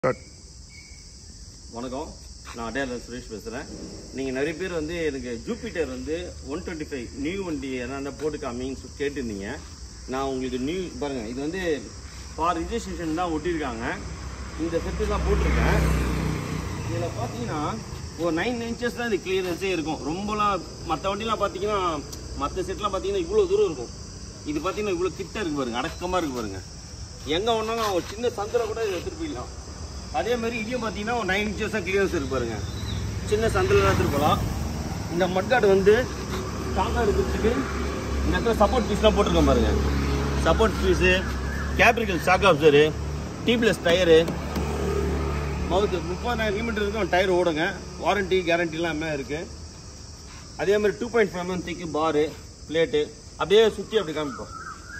start வணக்கம் நான் அடையாள சுரேஷ் பேசுகிறேன் நீங்கள் நிறைய பேர் வந்து எனக்கு ஜூபிட்டர் வந்து ஒன் டுவெண்ட்டி ஃபைவ் நியூ வண்டி என்னென்ன போட்டு காமின்னு சொல்லி கேட்டிருந்தீங்க நான் உங்களுக்கு நியூ பாருங்கள் இது வந்து ஃபார் ரிஜிஸ்ட்ரேஷன் தான் ஒட்டியிருக்காங்க இந்த செட்டு தான் போட்டிருக்கேன் இதில் பார்த்தீங்கன்னா ஒரு நைன் இன்ச்சஸ் தான் இது கிளியரன்ஸே இருக்கும் ரொம்பலாம் மற்ற வண்டிலாம் பார்த்தீங்கன்னா மற்ற செட்லாம் பார்த்தீங்கன்னா இவ்வளோ தூரம் இருக்கும் இது பார்த்தீங்கன்னா இவ்வளோ கிட்ட இருக்கு பாருங்க அடக்கமாக இருக்கு பாருங்க எங்கே ஒன்றாலும் ஒரு சின்ன சந்தில் கூட இதை எடுத்துகிட்டு போயிடலாம் அதே மாதிரி இதையும் பார்த்தீங்கன்னா ஒரு நைன் இன்ச்சஸ் தான் கிளியரன்ஸ் இருக்கு பாருங்க சின்ன சந்தில் எடுத்துகிட்டு போகலாம் இந்த மட்காடு வந்து ஸ்ட்ராங்காக இருக்கிறதுக்கு இந்த இடத்துல சப்போர்ட் பீஸ்லாம் போட்டிருக்கேன் பாருங்க சப்போர்ட் பீஸு கேப்ரிக்கல் ஷாக் ஆப்சரு டியூப்லெஸ் டயரு மவுத்து முப்பதாயிரம் கிலோமீட்டர் இருக்கும் டயர் ஓடுங்க வாரண்டி கேரண்டிலாம் எல்லாமே இருக்குது அதே மாதிரி டூ பாயிண்ட் ஃபைவ் எம் திக்கு பாரு பிளேட்டு அப்படியே சுற்றி அப்படி காமிப்போம்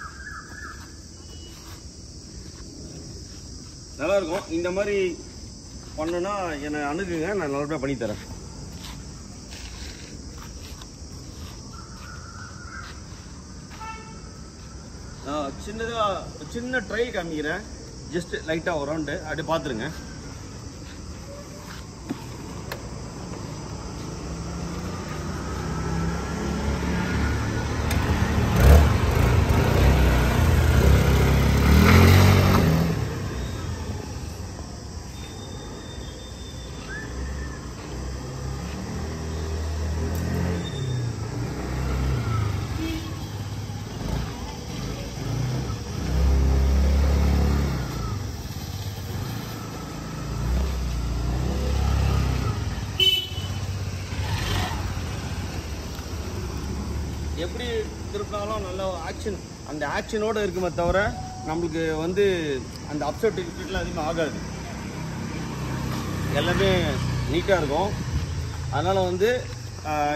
நல்லா இருக்கும் இந்த மாதிரி பண்ணனா என்னை அணுகுங்க நான் நல்லபடியாக பண்ணி தரேன் சின்னதாக சின்ன ட்ரை காமிக்கிறேன் ஜஸ்ட் லைட்டாக ஒரு ரவுண்டு அப்படி பார்த்துருங்க எப்படி திருப்பினாலும் நல்ல ஆக்ஷன் அந்த ஆக்ஷனோட இருக்குமே தவிர நம்மளுக்கு வந்து அந்த அப்செட் டிக்கெட்லாம் எதுவுமே ஆகாது எல்லாமே நீட்டாக இருக்கும் அதனால் வந்து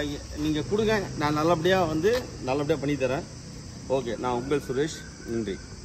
நீங்கள் கொடுங்க நான் நல்லபடியாக வந்து நல்லபடியாக பண்ணி தரேன் ஓகே நான் உங்கள் சுரேஷ் நன்றி